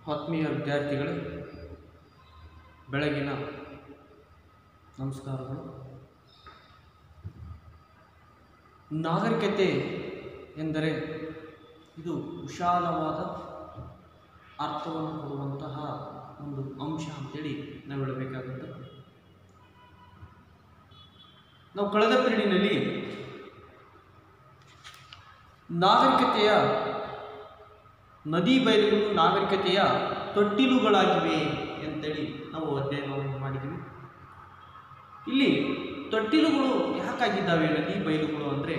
ಆತ್ಮೀಯ ವಿದ್ಯಾರ್ಥಿಗಳೇ ಬೆಳಗಿನ ನಮಸ್ಕಾರಗಳು ನಾಗರಿಕತೆ ಎಂದರೆ ಇದು ವಿಶಾಲವಾದ ಅರ್ಥವನ್ನು ಕೊಡುವಂತಹ ಒಂದು ಅಂಶ ಅಂತೇಳಿ ನಾವು ಹೇಳಬೇಕಾಗುತ್ತೆ ನಾವು ಕಳೆದ ಪೀರಿಯಡಿನಲ್ಲಿ ನಾಗರಿಕತೆಯ ನದಿ ಬಯಲುಗಳು ನಾಗರಿಕತೆಯ ತೊಟ್ಟಿಲುಗಳಾಗಿವೆ ಅಂತೇಳಿ ನಾವು ಅಧ್ಯಯನವನ್ನು ಮಾಡಿದ್ವಿ ಇಲ್ಲಿ ತೊಟ್ಟಿಲುಗಳು ಯಾಕಾಗಿದ್ದಾವೆ ನದಿ ಬಯಲುಗಳು ಅಂದರೆ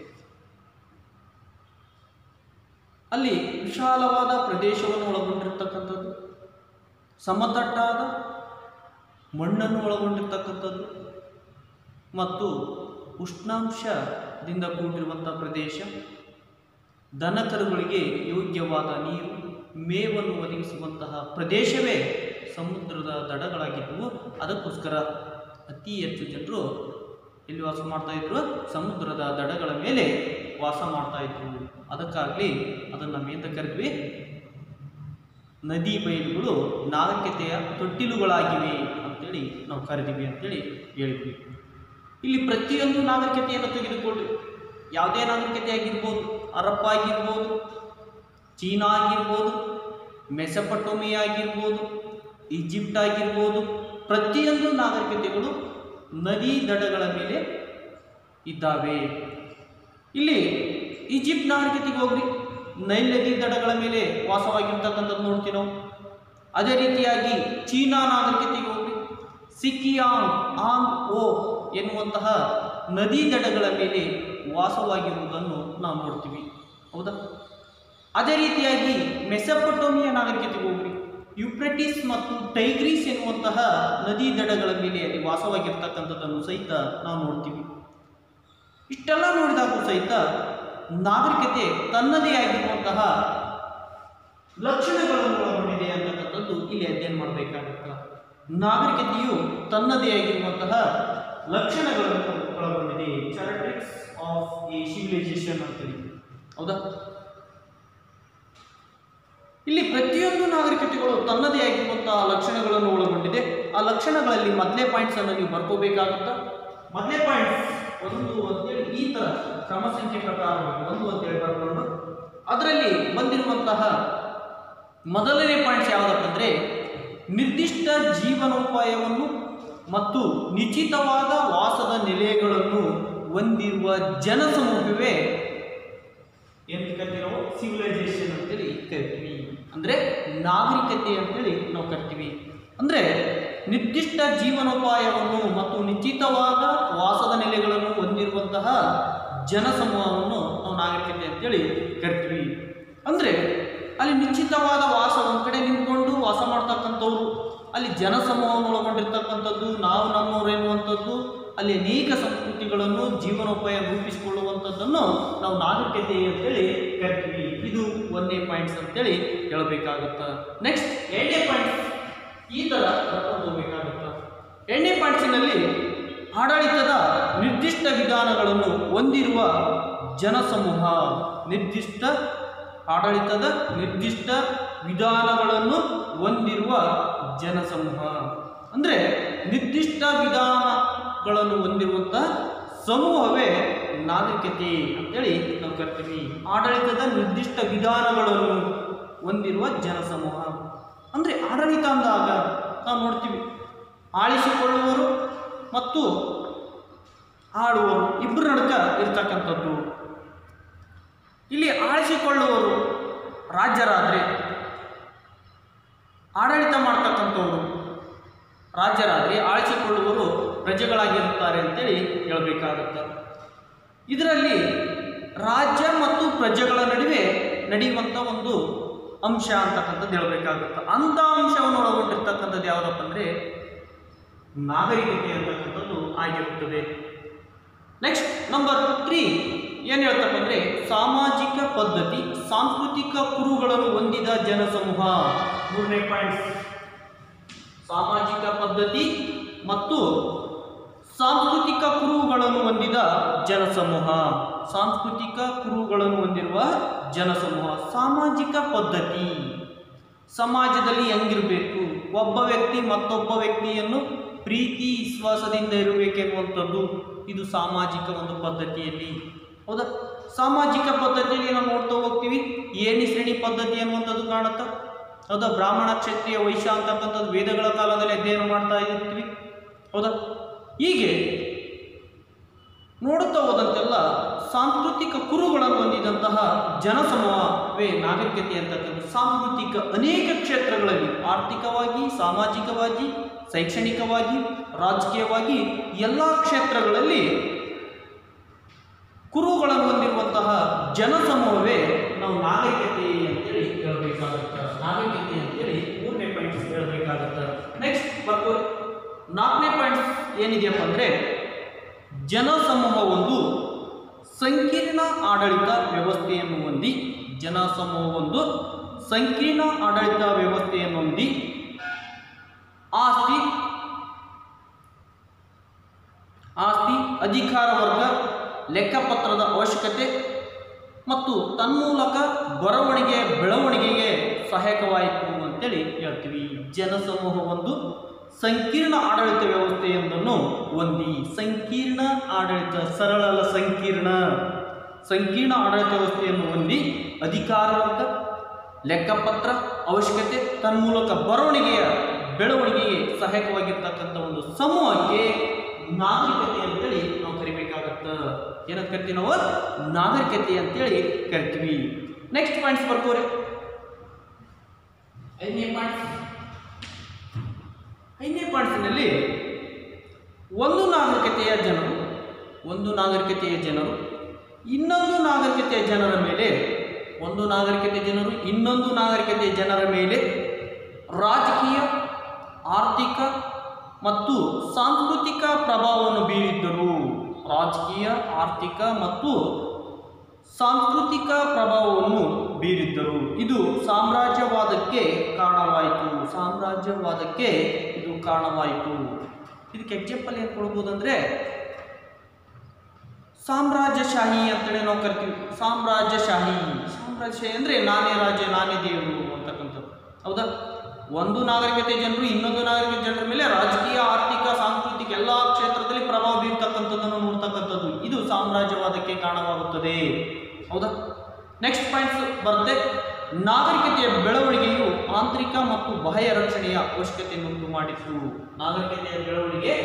ಅಲ್ಲಿ ವಿಶಾಲವಾದ ಪ್ರದೇಶವನ್ನು ಒಳಗೊಂಡಿರ್ತಕ್ಕಂಥದ್ದು ಸಮತಟ್ಟಾದ ಮಣ್ಣನ್ನು ಒಳಗೊಂಡಿರ್ತಕ್ಕಂಥದ್ದು ಮತ್ತು ಉಷ್ಣಾಂಶದಿಂದ ಕೂಡಿರುವಂಥ ಪ್ರದೇಶ ದನಕರುಗಳಿಗೆ ಯೋಗ್ಯವಾದ ನೀರು ಮೇವನ್ನು ಒದಗಿಸುವಂತಹ ಪ್ರದೇಶವೇ ಸಮುದ್ರದ ದಡಗಳಾಗಿದ್ದವು ಅದಕ್ಕೋಸ್ಕರ ಅತಿ ಹೆಚ್ಚು ಜನರು ಎಲ್ಲಿ ವಾಸ ಮಾಡ್ತಾ ಇದ್ರು ಸಮುದ್ರದ ದಡಗಳ ಮೇಲೆ ವಾಸ ಮಾಡ್ತಾ ಇದ್ರು ಅದಕ್ಕಾಗಲಿ ಅದನ್ನು ಮೇಂತ ಕರೆದ್ವಿ ನದಿ ಬಯಲುಗಳು ನಾಗರಿಕತೆಯ ತೊಟ್ಟಿಲುಗಳಾಗಿವೆ ಅಂತೇಳಿ ನಾವು ಕರೆದಿವಿ ಅಂತೇಳಿ ಹೇಳಿದ್ವಿ ಇಲ್ಲಿ ಪ್ರತಿಯೊಂದು ನಾಗರಿಕತೆಯನ್ನು ತೆಗೆದುಕೊಳ್ಳಿ ಯಾವುದೇ ನಾಗರಿಕತೆ ಆಗಿರ್ಬೋದು ಅರಪ್ಪ ಆಗಿರ್ಬೋದು ಚೀನಾ ಆಗಿರ್ಬೋದು ಮೆಸಪಟೋಮಿಯಾ ಆಗಿರ್ಬೋದು ಈಜಿಪ್ಟ್ ಆಗಿರ್ಬೋದು ಪ್ರತಿಯೊಂದು ನಾಗರಿಕತೆಗಳು ನದಿ ದಡಗಳ ಮೇಲೆ ಇದ್ದಾವೆ ಇಲ್ಲಿ ಈಜಿಪ್ಟ್ ನಾಗರಿಕತೆಗೆ ಹೋಗ್ರಿ ನೈಲ್ ನದಿ ದಡಗಳ ಮೇಲೆ ವಾಸವಾಗಿರ್ತಕ್ಕಂಥದ್ದು ನೋಡ್ತೀವಿ ನಾವು ಅದೇ ರೀತಿಯಾಗಿ ಚೀನಾ ನಾಗರಿಕತೆಗೆ ಹೋಗ್ರಿ ಸಿಕ್ಕಿಯಾಂಗ್ ಆಂಗ್ ಓ ಎನ್ನುವಂತಹ ನದಿ ದಡಗಳ ಮೇಲೆ ವಾಸವಾಗಿರುವುದನ್ನು ನಾವು ನೋಡ್ತೀವಿ ಹೌದಾ ಅದೇ ರೀತಿಯಾಗಿ ಮೆಸಪಟೋಮಿಯ ನಾಗರಿಕತೆಗೆ ಹೋಗ್ರಿ ಯುಪ್ರೆಟಿಸ್ ಮತ್ತು ಟೈಗ್ರೀಸ್ ಎನ್ನುವಂತಹ ನದಿ ದಡಗಳ ಮೇಲೆ ಅಲ್ಲಿ ವಾಸವಾಗಿರ್ತಕ್ಕಂಥದ್ದನ್ನು ಸಹಿತ ನಾವು ನೋಡ್ತೀವಿ ಇಷ್ಟೆಲ್ಲ ನೋಡಿದಾಗೂ ಸಹಿತ ನಾಗರಿಕತೆ ತನ್ನದೇ ಆಗಿರುವಂತಹ ಲಕ್ಷಣಗಳನ್ನು ಒಳಗೊಂಡಿದೆ ಅಂತಕ್ಕಂಥದ್ದು ಇಲ್ಲಿ ಅಧ್ಯಯನ ಮಾಡಬೇಕಾಗುತ್ತೆ ನಾಗರಿಕತೆಯು ತನ್ನದೇ ಆಗಿರುವಂತಹ ಲಕ್ಷಣಗಳನ್ನು ಒಳಗೊಂಡಿದೆ ಚಾರಿಟ್ರಿಕ್ಸ್ ಆಫ್ ಎ ಸಿವಿಲೈಸೇಷನ್ ಅಂತೇಳಿ ಹೌದಾ ಇಲ್ಲಿ ಪ್ರತಿಯೊಂದು ನಾಗರಿಕತೆಗಳು ತನ್ನದೇ ಆಗಿರುವಂತಹ ಲಕ್ಷಣಗಳನ್ನು ಒಳಗೊಂಡಿದೆ ಆ ಲಕ್ಷಣಗಳಲ್ಲಿ ಮೊದಲನೇ ಪಾಯಿಂಟ್ಸ್ ಅನ್ನು ನೀವು ಬರ್ಕೋಬೇಕಾಗುತ್ತಾ ಮೊದಲನೇ ಪಾಯಿಂಟ್ಸ್ ಒಂದು ಅಂತೇಳಿ ಈ ತರ ಕ್ರಮ ಸಂಖ್ಯೆ ಪ್ರಕಾರವಾಗಿ ಒಂದು ಅಂತೇಳಿ ಬರ್ಕೊಂಡು ಅದರಲ್ಲಿ ಬಂದಿರುವಂತಹ ಮೊದಲನೇ ಪಾಯಿಂಟ್ಸ್ ಯಾವುದಪ್ಪ ಅಂದರೆ ನಿರ್ದಿಷ್ಟ ಜೀವನೋಪಾಯವನ್ನು ಮತ್ತು ನಿಶ್ಚಿತವಾದ ವಾಸದ ನೆಲೆಗಳನ್ನು ಹೊಂದಿರುವ ಜನಸಮೂಹವೇ ಏನು ಕರಿತೀವಿ ನಾವು ಸಿವಿಲೈಸೇಷನ್ ಅಂತೇಳಿ ಕರಿತೀವಿ ಅಂದರೆ ನಾಗರಿಕತೆ ಅಂತೇಳಿ ನಾವು ಕರಿತೀವಿ ಅಂದರೆ ನಿರ್ದಿಷ್ಟ ಜೀವನೋಪಾಯವನ್ನು ಮತ್ತು ನಿಶ್ಚಿತವಾದ ವಾಸದ ನೆಲೆಗಳನ್ನು ಹೊಂದಿರುವಂತಹ ಜನಸಮೂಹವನ್ನು ನಾವು ನಾಗರಿಕತೆ ಅಂತೇಳಿ ಕರಿತೀವಿ ಅಂದರೆ ಅಲ್ಲಿ ನಿಶ್ಚಿತವಾದ ವಾಸ ಒಂದು ಕಡೆ ನಿಂತ್ಕೊಂಡು ವಾಸ ಮಾಡ್ತಕ್ಕಂಥವ್ರು ಅಲ್ಲಿ ಜನಸಮೂಹವನ್ನು ಒಳಗೊಂಡಿರ್ತಕ್ಕಂಥದ್ದು ನಾವು ನಮ್ಮವ್ರು ಎನ್ನುವಂಥದ್ದು ಅಲ್ಲಿ ಅನೇಕ ಸಂಸ್ಕೃತಿಗಳನ್ನು ಜೀವನೋಪಾಯ ರೂಪಿಸಿಕೊಳ್ಳುವಂಥದ್ದನ್ನು ನಾವು ನಾಗರಿಕತೆ ಅಂತೇಳಿ ಕರಿತೀವಿ ಇದು ಒಂದನೇ ಪಾಯಿಂಟ್ಸ್ ಅಂತೇಳಿ ಹೇಳಬೇಕಾಗುತ್ತ ನೆಕ್ಸ್ಟ್ ಎರಡನೇ ಪಾಯಿಂಟ್ಸ್ ಈ ಥರ ಕರ್ಕೊಂಡು ಹೋಗ್ಬೇಕಾಗುತ್ತ ಎರಡನೇ ಪಾಯಿಂಟ್ಸಿನಲ್ಲಿ ಆಡಳಿತದ ನಿರ್ದಿಷ್ಟ ವಿಧಾನಗಳನ್ನು ಹೊಂದಿರುವ ಜನಸಮೂಹ ನಿರ್ದಿಷ್ಟ ಆಡಳಿತದ ನಿರ್ದಿಷ್ಟ ವಿಧಾನಗಳನ್ನು ಹೊಂದಿರುವ ಜನಸಮೂಹ ಅಂದರೆ ನಿರ್ದಿಷ್ಟ ವಿಧಾನಗಳನ್ನು ಹೊಂದಿರುವಂತಹ ಸಮೂಹವೇ ನಾಗರಿಕತೆ ಅಂತೇಳಿ ನಾವು ಕರಿತೀವಿ ಆಡಳಿತದ ನಿರ್ದಿಷ್ಟ ವಿಧಾನಗಳನ್ನು ಹೊಂದಿರುವ ಜನಸಮೂಹ ಅಂದರೆ ಆಡಳಿತ ಅಂದಾಗ ನಾವು ನೋಡ್ತೀವಿ ಆಳಿಸಿಕೊಳ್ಳುವರು ಮತ್ತು ಆಳುವರು ಇಬ್ಬರ ನಡುಕ ಇರ್ತಕ್ಕಂಥದ್ದು ಇಲ್ಲಿ ಆಳಿಸಿಕೊಳ್ಳುವರು ರಾಜ್ಯರಾದರೆ ಆಡಳಿತ ಮಾಡ್ತಕ್ಕಂಥವ್ರು ರಾಜ್ಯರಾದರೆ ಆಳಿಸಿಕೊಳ್ಳುವರು ಪ್ರಜೆಗಳಾಗಿರುತ್ತಾರೆ ಅಂತೇಳಿ ಹೇಳಬೇಕಾಗುತ್ತೆ ಇದರಲ್ಲಿ ರಾಜ್ಯ ಮತ್ತು ಪ್ರಜೆಗಳ ನಡುವೆ ನಡೆಯುವಂಥ ಒಂದು ಅಂಶ ಅಂತಕ್ಕಂಥದ್ದು ಹೇಳಬೇಕಾಗುತ್ತೆ ಅಂಥ ಅಂಶವನ್ನು ಒಳಗೊಂಡಿರ್ತಕ್ಕಂಥದ್ದು ಯಾವುದಪ್ಪ ಅಂದರೆ ನಾಗರಿಕತೆ ಅಂತಕ್ಕಂಥದ್ದು ಆಗಿರುತ್ತದೆ ನೆಕ್ಸ್ಟ್ ನಂಬರ್ ತ್ರೀ ಏನು ಹೇಳ್ತಪ್ಪ ಅಂದರೆ ಸಾಮಾಜಿಕ ಪದ್ಧತಿ ಸಾಂಸ್ಕೃತಿಕ ಕುರುಗಳನ್ನು ಹೊಂದಿದ ಜನಸಮೂಹ ಮೂರನೇ ಪಾಯಿಂಟ್ ಸಾಮಾಜಿಕ ಪದ್ಧತಿ ಮತ್ತು ಸಾಂಸ್ಕೃತಿಕ ಕುರುಹುಗಳನ್ನು ಹೊಂದಿದ ಜನಸಮೂಹ ಸಾಂಸ್ಕೃತಿಕ ಕುರುಹುಗಳನ್ನು ಹೊಂದಿರುವ ಜನಸಮೂಹ ಸಾಮಾಜಿಕ ಪದ್ಧತಿ ಸಮಾಜದಲ್ಲಿ ಹೆಂಗಿರಬೇಕು ಒಬ್ಬ ವ್ಯಕ್ತಿ ಮತ್ತೊಬ್ಬ ವ್ಯಕ್ತಿಯನ್ನು ಪ್ರೀತಿ ವಿಶ್ವಾಸದಿಂದ ಇರಬೇಕೆನ್ನುವಂಥದ್ದು ಇದು ಸಾಮಾಜಿಕ ಒಂದು ಪದ್ಧತಿಯಲ್ಲಿ ಹೌದಾ ಸಾಮಾಜಿಕ ಪದ್ಧತಿಯಲ್ಲಿ ನಾವು ನೋಡ್ತಾ ಹೋಗ್ತೀವಿ ಏಣಿ ಶ್ರೇಣಿ ಪದ್ಧತಿ ಅನ್ನುವಂಥದ್ದು ಕಾಣುತ್ತಾ ಹೌದಾ ಬ್ರಾಹ್ಮಣ ಕ್ಷತ್ರಿಯ ವೈಶ್ಯ ಅಂತಕ್ಕಂಥದ್ದು ವೇದಗಳ ಕಾಲದಲ್ಲಿ ಅಧ್ಯಯನ ಮಾಡ್ತಾ ಇರ್ತೀವಿ ಹೌದಾ ಹೀಗೆ ನೋಡುತ್ತಾ ಹೋದಂತೆಲ್ಲ ಸಾಂಸ್ಕೃತಿಕ ಕುರುಗಳನ್ನು ಹೊಂದಿದಂತಹ ಜನಸಮೂಹವೇ ನಾಗರಿಕತೆ ಅಂತಕ್ಕಂಥ ಸಾಂಸ್ಕೃತಿಕ ಅನೇಕ ಕ್ಷೇತ್ರಗಳಲ್ಲಿ ಆರ್ಥಿಕವಾಗಿ ಸಾಮಾಜಿಕವಾಗಿ ಶೈಕ್ಷಣಿಕವಾಗಿ ರಾಜಕೀಯವಾಗಿ ಎಲ್ಲ ಕ್ಷೇತ್ರಗಳಲ್ಲಿ ಕುರುಗಳನ್ನು ಹೊಂದಿರುವಂತಹ ಜನಸಮೂಹವೇ ನಾವು ನಾಗರಿಕತೆ ಅಂತೇಳಿ ಹೇಳಬೇಕಾಗುತ್ತೆ ನಾಗರಿಕತೆ ಅಂತೇಳಿ ಮೂರನೇ ಪಾಯಿಂಟ್ ಹೇಳಬೇಕಾಗುತ್ತೆ ನೆಕ್ಸ್ಟ್ ಬರ್ಬೋದು ನಾಲ್ಕನೇ ಪಾಯಿಂಟ್ ಏನಿದೆಯಪ್ಪ ಅಂದರೆ ಜನಸಮೂಹ ಒಂದು ಸಂಕೀರ್ಣ ಆಡಳಿತ ವ್ಯವಸ್ಥೆಯನ್ನು ಹೊಂದಿ ಜನಸಮೂಹ ಒಂದು ಸಂಕೀರ್ಣ ಆಡಳಿತ ವ್ಯವಸ್ಥೆಯನ್ನು ಹೊಂದಿ ಆಸ್ತಿ ಆಸ್ತಿ ಅಧಿಕಾರ ವರ್ಗ ಲೆಕ್ಕಪತ್ರದ ಅವಶ್ಯಕತೆ ಮತ್ತು ತನ್ಮೂಲಕ ಬರವಣಿಗೆ ಬೆಳವಣಿಗೆಗೆ ಸಹಾಯಕವಾಯಿತು ಅಂತೇಳಿ ಹೇಳ್ತೀವಿ ಜನಸಮೂಹ ಒಂದು ಸಂಕೀರ್ಣ ಆಡಳಿತ ವ್ಯವಸ್ಥೆಯೊಂದನ್ನು ಹೊಂದಿ ಸಂಕೀರ್ಣ ಆಡಳಿತ ಸರಳ ಅಲ್ಲ ಸಂಕೀರ್ಣ ಸಂಕೀರ್ಣ ಆಡಳಿತ ವ್ಯವಸ್ಥೆಯನ್ನು ಹೊಂದಿ ಅಧಿಕಾರ ವರ್ಗ ಲೆಕ್ಕಪತ್ರ ಅವಶ್ಯಕತೆ ತನ್ಮೂಲಕ ಬರವಣಿಗೆಯ ಬೆಳವಣಿಗೆಗೆ ಸಹಾಯಕವಾಗಿರ್ತಕ್ಕಂಥ ಒಂದು ಸಮೂಹಕ್ಕೆ ನಾಗರಿಕತೆ ಅಂತೇಳಿ ನಾವು ಕರಿಬೇಕಾಗತ್ತ ಏನಂತ ಕರಿತೀವಿ ನಾವು ನಾಗರಿಕತೆ ಅಂತೇಳಿ ಕರಿತೀವಿ ನೆಕ್ಸ್ಟ್ ಪಾಯಿಂಟ್ಸ್ ಬರ್ಕೋರಿ ಐದನೇ ಪಾಯಿಂಟ್ಸ್ ಐದನೇ ಪಾಯಿಂಟ್ಸಿನಲ್ಲಿ ಒಂದು ನಾಗರಿಕತೆಯ ಜನರು ಒಂದು ನಾಗರಿಕತೆಯ ಜನರು ಇನ್ನೊಂದು ನಾಗರಿಕತೆಯ ಜನರ ಮೇಲೆ ಒಂದು ನಾಗರಿಕತೆಯ ಜನರು ಇನ್ನೊಂದು ನಾಗರಿಕತೆಯ ಜನರ ಮೇಲೆ ರಾಜಕೀಯ ಆರ್ಥಿಕ ಮತ್ತು ಸಾಂಸ್ಕೃತಿಕ ಪ್ರಭಾವವನ್ನು ಬೀರಿದ್ದರು ರಾಜಕೀಯ ಆರ್ಥಿಕ ಮತ್ತು ಸಾಂಸ್ಕೃತಿಕ ಪ್ರಭಾವವನ್ನು ಬೀರಿದ್ದರು ಇದು ಸಾಮ್ರಾಜ್ಯವಾದಕ್ಕೆ ಕಾರಣವಾಯಿತು ಸಾಮ್ರಾಜ್ಯವಾದಕ್ಕೆ ಇದು ಕಾರಣವಾಯಿತು ಇದಕ್ಕೆ ಎಕ್ಸಾಂಪಲ್ ಏನು ಕೊಡ್ಬೋದಂದ್ರೆ ಸಾಮ್ರಾಜ್ಯಶಾಹಿ ಅಂತೇಳಿ ನಾವು ಕರಿತೀವಿ ಸಾಮ್ರಾಜ್ಯಶಾಹಿ ಸಾಮ್ರಾಜ್ಯಶಾಹಿ ಅಂದರೆ ನಾನೇ ರಾಜ್ಯ ನಾನೇ ದೇವರು ಅಂತಕ್ಕಂಥದ್ದು ಹೌದಾ ಒಂದು ನಾಗರಿಕತೆ ಜನರು ಇನ್ನೊಂದು ನಾಗರಿಕತೆ ಜನರ ಮೇಲೆ ರಾಜಕೀಯ ಆರ್ಥಿಕ ಸಾಂಸ್ಕೃತಿಕ ಎಲ್ಲ ಕ್ಷೇತ್ರದಲ್ಲಿ ಪ್ರಭಾವ ಬೀರ್ತಕ್ಕಂಥದ್ದನ್ನು ನೋಡ್ತಕ್ಕಂಥದ್ದು ಇದು ಸಾಮ್ರಾಜ್ಯವಾದಕ್ಕೆ ಕಾರಣವಾಗುತ್ತದೆ ಹೌದಾ ನೆಕ್ಸ್ಟ್ ಪಾಯಿಂಟ್ಸ್ ಬರುತ್ತೆ ನಾಗರಿಕತೆಯ ಬೆಳವಣಿಗೆಯು ಆಂತರಿಕ ಮತ್ತು ಬಾಹ್ಯ ರಕ್ಷಣೆಯ ಅವಶ್ಯಕತೆಯನ್ನು ಉಂಟು ಮಾಡಿತು ನಾಗರಿಕತೆಯ ಬೆಳವಣಿಗೆ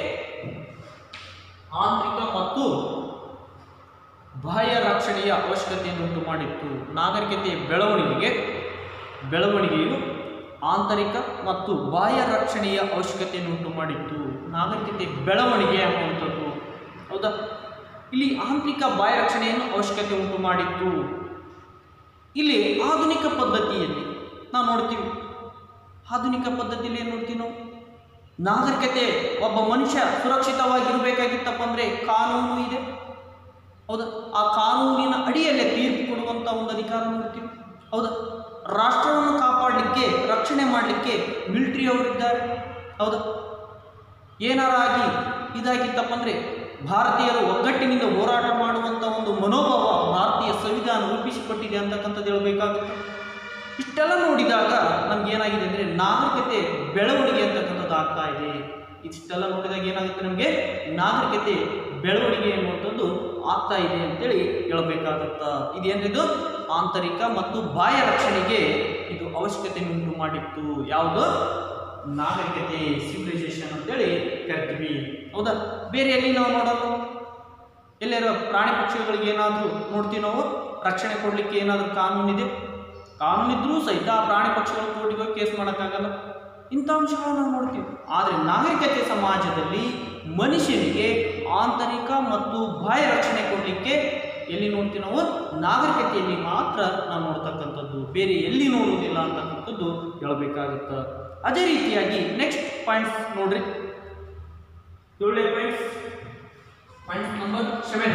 ಆಂತರಿಕ ಮತ್ತು ಬಾಹ್ಯ ರಕ್ಷಣೆಯ ಅವಶ್ಯಕತೆಯನ್ನು ಉಂಟು ಮಾಡಿತ್ತು ನಾಗರಿಕತೆಯ ಬೆಳವಣಿಗೆಗೆ ಬೆಳವಣಿಗೆಯು ಆಂತರಿಕ ಮತ್ತು ಬಾಹ್ಯ ರಕ್ಷಣೆಯ ಅವಶ್ಯಕತೆಯನ್ನು ಉಂಟು ಮಾಡಿತ್ತು ನಾಗರಿಕತೆ ಬೆಳವಣಿಗೆ ಅನ್ನುವಂಥದ್ದು ಹೌದಾ ಇಲ್ಲಿ ಆಂತರಿಕ ಬಾಹ್ಯ ರಕ್ಷಣೆಯನ್ನು ಅವಶ್ಯಕತೆ ಉಂಟು ಮಾಡಿತ್ತು ಇಲ್ಲಿ ಆಧುನಿಕ ಪದ್ಧತಿಯಲ್ಲಿ ನಾವು ನೋಡ್ತೀವಿ ಆಧುನಿಕ ಪದ್ಧತಿಯಲ್ಲಿ ಏನು ನೋಡ್ತೀವಿ ನಾವು ನಾಗರಿಕತೆ ಒಬ್ಬ ಮನುಷ್ಯ ಸುರಕ್ಷಿತವಾಗಿರಬೇಕಾಗಿತ್ತಪ್ಪ ಅಂದರೆ ಕಾನೂನು ಇದೆ ಹೌದಾ ಆ ಕಾನೂನಿನ ಅಡಿಯಲ್ಲೇ ತೀರ್ಪು ಕೊಡುವಂಥ ಒಂದು ಅಧಿಕಾರ ನೋಡ್ತೀವಿ ಹೌದಾ ರಾಷ್ಟ್ರವನ್ನು ಕಾಪಾಡಲಿಕ್ಕೆ ರಕ್ಷಣೆ ಮಾಡಲಿಕ್ಕೆ ಮಿಲಿಟರಿ ಅವರಿದ್ದಾರೆ ಹೌದಾ ಏನಾರ ಆಗಿ ಇದಾಗಿತ್ತಪ್ಪ ಅಂದರೆ ಭಾರತೀಯರು ಒಗ್ಗಟ್ಟಿನಿಂದ ಹೋರಾಟ ಮಾಡುವಂಥ ಒಂದು ಮನೋಭಾವ ಭಾರತೀಯ ಸಂವಿಧಾನ ರೂಪಿಸಿಕೊಟ್ಟಿದೆ ಅಂತಕ್ಕಂಥದ್ದು ಹೇಳಬೇಕಾಗುತ್ತೆ ಇಷ್ಟೆಲ್ಲ ನೋಡಿದಾಗ ನಮ್ಗೆ ಏನಾಗಿದೆ ಅಂದರೆ ನಾಗರಿಕತೆ ಬೆಳವಣಿಗೆ ಅಂತಕ್ಕಂಥದ್ದು ಆಗ್ತಾ ಇದೆ ಇಷ್ಟೆಲ್ಲ ನೋಡಿದಾಗ ಏನಾಗುತ್ತೆ ನಮಗೆ ನಾಗರಿಕತೆ ಬೆಳವಣಿಗೆ ಎನ್ನುವಂಥದ್ದು ಆಗ್ತಾ ಇದೆ ಅಂತೇಳಿ ಹೇಳಬೇಕಾಗತ್ತ ಇದೇನಿದು ಆಂತರಿಕ ಮತ್ತು ಬಾಹ್ಯ ರಕ್ಷಣೆಗೆ ಇದು ಅವಶ್ಯಕತೆ ಉಂಟು ಮಾಡಿತ್ತು ಯಾವುದು ನಾಗರಿಕತೆ ಸಿವಿಲೈಸೇಷನ್ ಅಂತೇಳಿ ಕರಿತೀವಿ ಹೌದಾ ಬೇರೆ ಎಲ್ಲಿ ನಾವು ನೋಡೋದು ಎಲ್ಲಾರು ಪ್ರಾಣಿ ಪಕ್ಷಿಗಳಿಗೆ ಏನಾದರೂ ನೋಡ್ತೀವಿ ನಾವು ರಕ್ಷಣೆ ಕೊಡಲಿಕ್ಕೆ ಏನಾದರೂ ಕಾನೂನಿದೆ ಕಾನೂನಿದ್ರೂ ಸಹಿತ ಆ ಪ್ರಾಣಿ ಪಕ್ಷಿಗಳು ಕೋರ್ಟಿಗೆ ಹೋಗಿ ಕೇಸ್ ಮಾಡೋಕ್ಕಾಗಲ್ಲ ಇಂಥ ಅಂಶಗಳನ್ನು ನಾವು ನೋಡ್ತೀವಿ ಆದರೆ ನಾಗರಿಕತೆ ಸಮಾಜದಲ್ಲಿ ಮನುಷ್ಯನಿಗೆ ಆಂತರಿಕ ಮತ್ತು ಬಾಹ್ಯ ರಕ್ಷಣೆ ಕೊಡಲಿಕ್ಕೆ ಎಲ್ಲಿ ನೋಡ್ತೀವಿ ನಾವು ನಾಗರಿಕತೆಯಲ್ಲಿ ಮಾತ್ರ ನಾವು ನೋಡ್ತಕ್ಕಂಥದ್ದು ಬೇರೆ ಎಲ್ಲಿ ನೋಡುವುದಿಲ್ಲ ಅಂತಕ್ಕಂಥದ್ದು ಹೇಳಬೇಕಾಗುತ್ತೆ ಅದೇ ರೀತಿಯಾಗಿ ನೆಕ್ಸ್ಟ್ ಪಾಯಿಂಟ್ಸ್ ನೋಡ್ರಿ ಏಳನೇ ಪಾಯಿಂಟ್ಸ್ ಪಾಯಿಂಟ್ ನಂಬರ್ ಸೆವೆನ್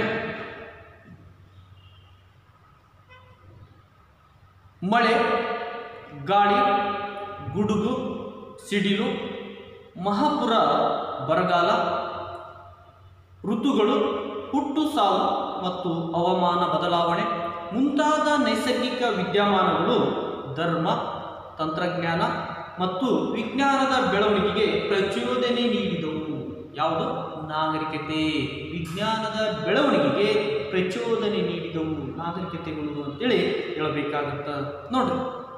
ಮಳೆ ಗಾಳಿ ಗುಡುಗು ಸಿಡಿಲು ಮಹಾಪುರ ಬರಗಾಲ ಋತುಗಳು ಹುಟ್ಟು ಸಾವು ಮತ್ತು ಹವಾಮಾನ ಬದಲಾವಣೆ ಮುಂತಾದ ನೈಸರ್ಗಿಕ ವಿದ್ಯಮಾನಗಳು ಧರ್ಮ ತಂತ್ರಜ್ಞಾನ ಮತ್ತು ವಿಜ್ಞಾನದ ಬೆಳವಣಿಗೆಗೆ ಪ್ರಚೋದನೆ ನೀಡಿದವು ಯಾವುದು ನಾಗರಿಕತೆ ವಿಜ್ಞಾನದ ಬೆಳವಣಿಗೆಗೆ ಪ್ರಚೋದನೆ ನೀಡಿದವು ನಾಗರಿಕತೆಗಳು ಅಂತೇಳಿ ಹೇಳಬೇಕಾಗತ್ತ ನೋಡ್ರಿ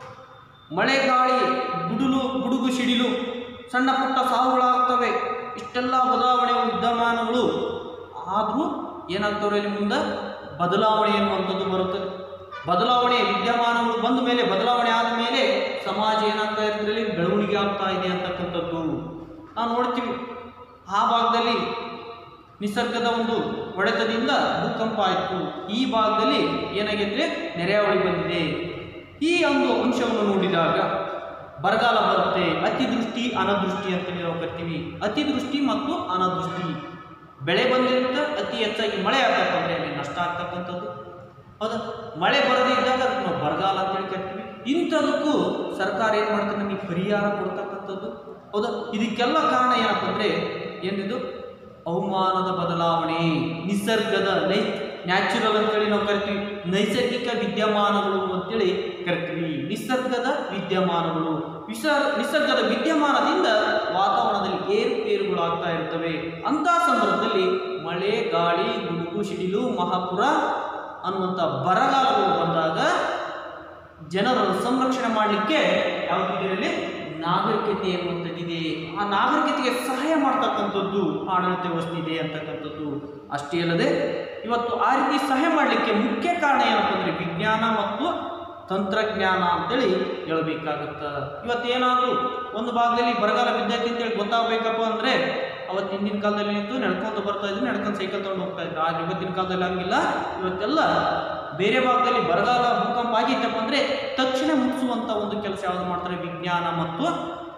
ಮಳೆ ಗಾಳಿ ಗುಡುಲು ಗುಡುಗು ಸಿಡಿಲು ಸಣ್ಣ ಪುಟ್ಟ ಸಾವುಗಳಾಗ್ತವೆ ಇಷ್ಟೆಲ್ಲ ಬದಲಾವಣೆ ವಿದ್ಯಮಾನಗಳು ಆದರೂ ಏನಾಗ್ತವ್ರೆ ಇಲ್ಲಿ ಮುಂದೆ ಬದಲಾವಣೆ ಎನ್ನುವಂಥದ್ದು ಬರುತ್ತದೆ ಬದಲಾವಣೆ ವಿದ್ಯಮಾನಗಳು ಬಂದ ಮೇಲೆ ಬದಲಾವಣೆ ಆದ ಮೇಲೆ ಸಮಾಜ ಏನಾಗ್ತಾ ಇರ್ತದೆ ಬೆಳವಣಿಗೆ ಆಗ್ತಾ ಇದೆ ಅಂತಕ್ಕಂಥದ್ದು ನಾವು ನೋಡ್ತೀವಿ ಆ ಭಾಗದಲ್ಲಿ ನಿಸರ್ಗದ ಒಂದು ಹೊಡೆತದಿಂದ ಭೂಕಂಪ ಆಯಿತು ಈ ಭಾಗದಲ್ಲಿ ಏನಾಗಿದೆ ನೆರೆಹಾವಳಿ ಬಂದಿದೆ ಈ ಒಂದು ಅಂಶವನ್ನು ನೋಡಿದಾಗ ಬರಗಾಲ ಬರುತ್ತೆ ಅತಿದೃಷ್ಟಿ ಅನದೃಷ್ಟಿ ಅಂತೇಳಿ ನಾವು ಕರಿತೀವಿ ಅತಿದೃಷ್ಟಿ ಮತ್ತು ಅನದೃಷ್ಟಿ ಬೆಳೆ ಬಂದಿರುತ್ತೆ ಅತಿ ಹೆಚ್ಚಾಗಿ ಮಳೆ ಆಗ್ತಕ್ಕಂದ್ರೆ ಅಲ್ಲಿ ನಷ್ಟ ಆಗ್ತಕ್ಕಂಥದ್ದು ಹೌದಾ ಮಳೆ ಬರದೇ ಇದ್ದಾಗ ಅದಕ್ಕೆ ನಾವು ಬರಗಾಲ ಅಂತೇಳಿ ಕರಿತೀವಿ ಇಂಥದಕ್ಕೂ ಸರ್ಕಾರ ಏನು ಮಾಡ್ತಾರೆ ನಮಗೆ ಪರಿಹಾರ ಕೊಡ್ತಕ್ಕಂಥದ್ದು ಹೌದಾ ಇದಕ್ಕೆಲ್ಲ ಕಾರಣ ಏನಪ್ಪ ಅಂದರೆ ಏನಿದು ಹವಾಮಾನದ ಬದಲಾವಣೆ ನಿಸರ್ಗದ ನೈ ನ್ಯಾಚುರಲ್ ಅಂತೇಳಿ ನಾವು ಕರಿತೀವಿ ನೈಸರ್ಗಿಕ ವಿದ್ಯಮಾನಗಳು ಅಂತೇಳಿ ಕರಿತೀವಿ ನಿಸರ್ಗದ ವಿದ್ಯಮಾನಗಳು ವಿಸ ನಿಸರ್ಗದ ವಿದ್ಯಮಾನದಿಂದ ವಾತಾವರಣದಲ್ಲಿ ಏರುಪೇರುಗಳು ಆಗ್ತಾ ಇರ್ತವೆ ಅಂತಹ ಸಂದರ್ಭದಲ್ಲಿ ಮಳೆ ಗಾಳಿ ಗುಡುಗು ಸಿಡಿಲು ಮಹಾಪುರ ಅನ್ನುವಂಥ ಬರಗಾಲಗಳು ಬಂದಾಗ ಜನರನ್ನು ಸಂರಕ್ಷಣೆ ಮಾಡಲಿಕ್ಕೆ ಯಾವುದಿದೆ ನಾಗರಿಕತೆ ಎನ್ನುವಂಥದ್ದಿದೆ ಆ ನಾಗರಿಕತೆಗೆ ಸಹಾಯ ಮಾಡ್ತಕ್ಕಂಥದ್ದು ಆಡಳಿತ ವ್ಯವಸ್ಥೆ ಇದೆ ಅಂತಕ್ಕಂಥದ್ದು ಅಷ್ಟೇ ಅಲ್ಲದೆ ಇವತ್ತು ಆ ರೀತಿ ಸಹಾಯ ಮಾಡಲಿಕ್ಕೆ ಮುಖ್ಯ ಕಾರಣ ಏನಪ್ಪ ಅಂದರೆ ವಿಜ್ಞಾನ ಮತ್ತು ತಂತ್ರಜ್ಞಾನ ಅಂತೇಳಿ ಹೇಳಬೇಕಾಗತ್ತ ಇವತ್ತೇನಾದರೂ ಒಂದು ಭಾಗದಲ್ಲಿ ಬರಗಾಲ ಬಿದ್ದೈತಿ ಅಂತೇಳಿ ಗೊತ್ತಾಗಬೇಕಪ್ಪ ಅಂದರೆ ಅವತ್ತು ಹಿಂದಿನ ಕಾಲದಲ್ಲಿ ನಿಂತು ನಡ್ಕೊಂಡು ಬರ್ತಾ ಇದ್ರು ನಡ್ಕೊಂಡು ಸೈಕಲ್ ತೊಗೊಂಡು ಹೋಗ್ತಾ ಇದ್ರು ಆದ್ರೆ ಇವತ್ತಿನ ಕಾಲದಲ್ಲಿ ಹಂಗಿಲ್ಲ ಇವತ್ತೆಲ್ಲ ಬೇರೆ ಭಾಗದಲ್ಲಿ ಬರಗಾಲ ಭೂಕಂಪ ಆಗಿತ್ತಪ್ಪ ಅಂದರೆ ತಕ್ಷಣ ಮುಗಿಸುವಂಥ ಒಂದು ಕೆಲಸ ಯಾವುದು ಮಾಡ್ತಾರೆ ವಿಜ್ಞಾನ ಮತ್ತು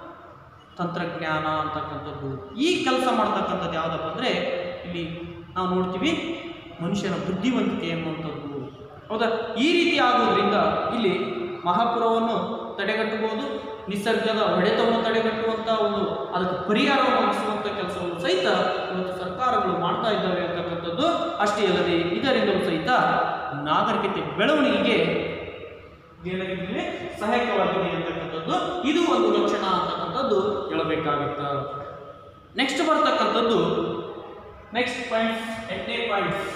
ತಂತ್ರಜ್ಞಾನ ಅಂತಕ್ಕಂಥದ್ದು ಈ ಕೆಲಸ ಮಾಡ್ತಕ್ಕಂಥದ್ದು ಯಾವುದಪ್ಪ ಅಂದರೆ ಇಲ್ಲಿ ನಾವು ನೋಡ್ತೀವಿ ಮನುಷ್ಯನ ಬುದ್ಧಿವಂತಿಕೆ ಎಂಬುವಂಥದ್ದು ಹೌದಾ ಈ ರೀತಿ ಆಗೋದ್ರಿಂದ ಇಲ್ಲಿ ಮಹಾಪುರವನ್ನು ತಡೆಗಟ್ಟಬಹುದು ನಿಸರ್ಗದ ಹೊಡೆತವನ್ನು ತಡೆಗಟ್ಟುವಂಥ ಒಂದು ಅದಕ್ಕೆ ಪರಿಹಾರವನ್ನು ಒದಗಿಸುವಂಥ ಕೆಲಸವನ್ನು ಸಹಿತ ಇವತ್ತು ಸರ್ಕಾರಗಳು ಮಾಡ್ತಾ ಇದ್ದಾವೆ ಅಂತಕ್ಕಂಥದ್ದು ಅಷ್ಟೇ ಅಲ್ಲದೆ ಇದರಿಂದಲೂ ಸಹಿತ ನಾಗರಿಕತೆ ಬೆಳವಣಿಗೆಗೆ ಏನಾಗಿದೆ ಸಹಾಯಕವಾಗಿದೆ ಅಂತಕ್ಕಂಥದ್ದು ಇದು ಒಂದು ಲಕ್ಷಣ ಅಂತಕ್ಕಂಥದ್ದು ಹೇಳಬೇಕಾಗತ್ತ ನೆಕ್ಸ್ಟ್ ಬರ್ತಕ್ಕಂಥದ್ದು ನೆಕ್ಸ್ಟ್ ಪಾಯಿಂಟ್ಸ್ ಎಂಟನೇ ಪಾಯಿಂಟ್ಸ್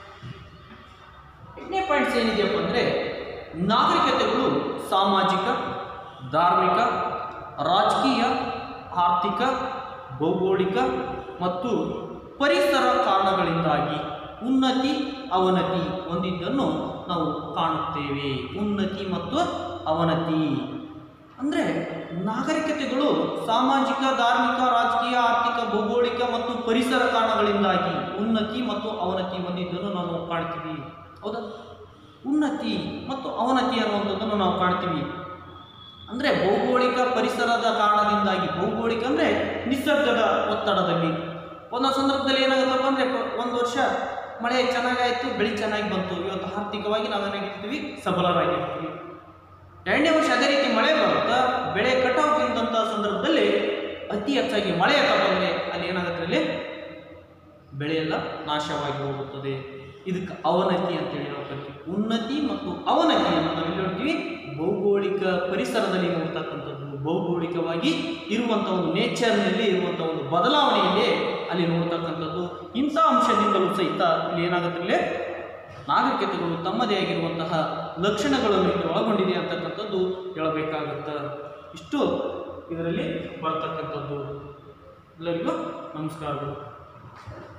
ಎಂಟನೇ ಪಾಯಿಂಟ್ಸ್ ಏನಿದೆಯಪ್ಪ ಅಂದರೆ ನಾಗರಿಕತೆಗಳು ಸಾಮಾಜಿಕ ಧಾರ್ಮಿಕ ರಾಜಕೀಯ ಆರ್ಥಿಕ ಭೌಗೋಳಿಕ ಮತ್ತು ಪರಿಸರ ಕಾರಣಗಳಿಂದಾಗಿ ಉನ್ನತಿ ಅವನತಿ ಹೊಂದಿದ್ದನ್ನು ನಾವು ಕಾಣುತ್ತೇವೆ ಉನ್ನತಿ ಮತ್ತು ಅವನತಿ ಅಂದರೆ ನಾಗರಿಕತೆಗಳು ಸಾಮಾಜಿಕ ಧಾರ್ಮಿಕ ರಾಜಕೀಯ ಆರ್ಥಿಕ ಭೌಗೋಳಿಕ ಮತ್ತು ಪರಿಸರ ಕಾರಣಗಳಿಂದಾಗಿ ಉನ್ನತಿ ಮತ್ತು ಅವನತಿ ಹೊಂದಿದ್ದನ್ನು ನಾವು ಕಾಣ್ತೀವಿ ಹೌದಾ ಉನ್ನತಿ ಮತ್ತು ಅವನತಿ ಅನ್ನುವಂಥದ್ದನ್ನು ನಾವು ಕಾಣ್ತೀವಿ ಅಂದರೆ ಭೌಗೋಳಿಕ ಪರಿಸರದ ಕಾರಣದಿಂದಾಗಿ ಭೌಗೋಳಿಕ ಅಂದರೆ ನಿಸರ್ಗದ ಒತ್ತಡದಲ್ಲಿ ಒಂದೊಂದು ಸಂದರ್ಭದಲ್ಲಿ ಏನಾಗುತ್ತಪ್ಪ ಅಂದರೆ ಒಂದು ವರ್ಷ ಮಳೆ ಚೆನ್ನಾಗಾಯಿತು ಬೆಳೆ ಚೆನ್ನಾಗಿ ಬಂತು ಇವತ್ತು ಆರ್ಥಿಕವಾಗಿ ನಾವೇನಾಗಿರ್ತೀವಿ ಸಬಲರಾಗಿರ್ತೀವಿ ಎರಡನೇ ವರ್ಷ ಅದೇ ರೀತಿ ಮಳೆ ಬರುತ್ತಾ ಬೆಳೆ ಕಟಾವು ತಿಂದಂಥ ಸಂದರ್ಭದಲ್ಲಿ ಅತಿ ಹೆಚ್ಚಾಗಿ ಮಳೆ ಬಂದರೆ ಅಲ್ಲಿ ಏನಾಗುತ್ತೆ ಅಲ್ಲಿ ಬೆಳೆಯೆಲ್ಲ ನಾಶವಾಗಿ ಹೋಗುತ್ತದೆ ಇದಕ್ಕೆ ಅವನತಿ ಅಂತೇಳಿ ನಾವು ಕರಿತೀವಿ ಉನ್ನತಿ ಮತ್ತು ಅವನತಿಯನ್ನು ನಾವು ಎಲ್ಲಿ ನೋಡ್ತೀವಿ ಭೌಗೋಳಿಕ ಪರಿಸರದಲ್ಲಿ ನೋಡ್ತಕ್ಕಂಥದ್ದು ಭೌಗೋಳಿಕವಾಗಿ ಇರುವಂಥ ಒಂದು ನೇಚರ್ನಲ್ಲಿ ಇರುವಂಥ ಒಂದು ಬದಲಾವಣೆಯಲ್ಲಿ ಅಲ್ಲಿ ನೋಡ್ತಕ್ಕಂಥದ್ದು ಇಂಥ ಅಂಶದಿಂದಲೂ ಸಹಿತ ಇಲ್ಲಿ ಏನಾಗುತ್ತೆ ಇಲ್ಲಿ ನಾಗರಿಕತೆಗಳು ತಮ್ಮದೇ ಆಗಿರುವಂತಹ ಲಕ್ಷಣಗಳನ್ನು ಇಲ್ಲಿ ಒಳಗೊಂಡಿದೆ ಅಂತಕ್ಕಂಥದ್ದು ಹೇಳಬೇಕಾಗುತ್ತೆ ಇಷ್ಟು ಇದರಲ್ಲಿ ಬರ್ತಕ್ಕಂಥದ್ದು ಎಲ್ಲರಿಗೂ ನಮಸ್ಕಾರಗಳು